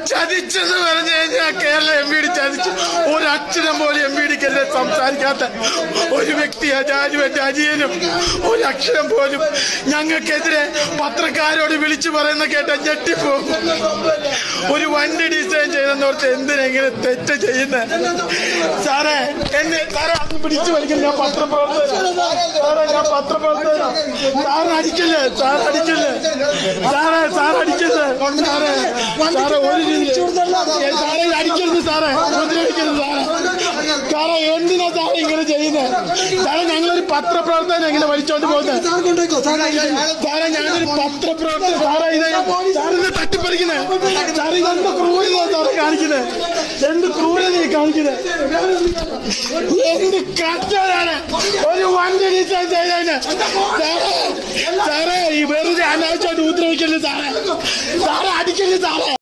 ചതിച്ചെന്ന് പറഞ്ഞു കഴിഞ്ഞാൽ Kerala M P D ചതിച്ചു ഒരക്ഷരം പോലും എം പി ഡിക്കെതിരെ സംസാരിക്കാത്ത ഒരു വ്യക്തിയാ ജാജു എന്റെ അജിയനും ഒരക്ഷരം പോലും ഞങ്ങൾക്കെതിരെ പത്രക്കാരോട് വിളിച്ചു പറയുന്ന കേട്ട ഞെട്ടിപ്പോകും ഒരു വണ്ടി ഡിസൈൻ ചെയ്തെന്നോർത്ത് എന്തിനെങ്ങനെ തെറ്റ് ചെയ്യുന്നത് സാറേ എന്നെ സാറേ അന്ന് പിടിച്ചു വലിക്കുന്ന ഞാൻ പത്രപ്രവർത്തകൻ സാറേ ഞാൻ പത്രപ്രവർത്തകൻ സാറ് അടിക്കല്ലേ സാർ അടിക്കല്ലേ സാറേ സാർ അടിക്കല്ലേ സാറേ സാറേ ഒരു രീതി ഏ, സാറേ ഇത് അടിക്കരുത് സാറേ ഉപദ്രവിക്കരുത് സാറേ സാറേ എന്തിനാ സാറേ ഇങ്ങനെ ചെയ്യുന്നത് സാറേ ഞങ്ങളൊരു പത്രപ്രവർത്തകൻ എങ്ങനെ വലിച്ചോണ്ട് പോകുന്നത് സാർ കൊണ്ടേക്കോ സാർ സാറേ ഞാനൊരു പത്രപ്രവർത്തകൻ സാറേ ഇത് സാറിത് തട്ടിപ്പറിക്കുന്നത് സാറേ ഇതെന്ത് ക്രൂരത സാറേ കാണിക്കുന്നത് എന്ത് ക്രൂരത ഈ കാണിക്കുന്നത് എന്ത് കഷ്ടമാണ് ഒരു വണ്ടി ഡിസൈൻ ചെയ്തതിന് സാറേ സാറേ ഈ വെറുതെ അനാവശ്യമായിട്ട് ഉപദ്രവിക്കല്ലേ സാറേ സാറേ അടിക്കല്ലേ സാറേ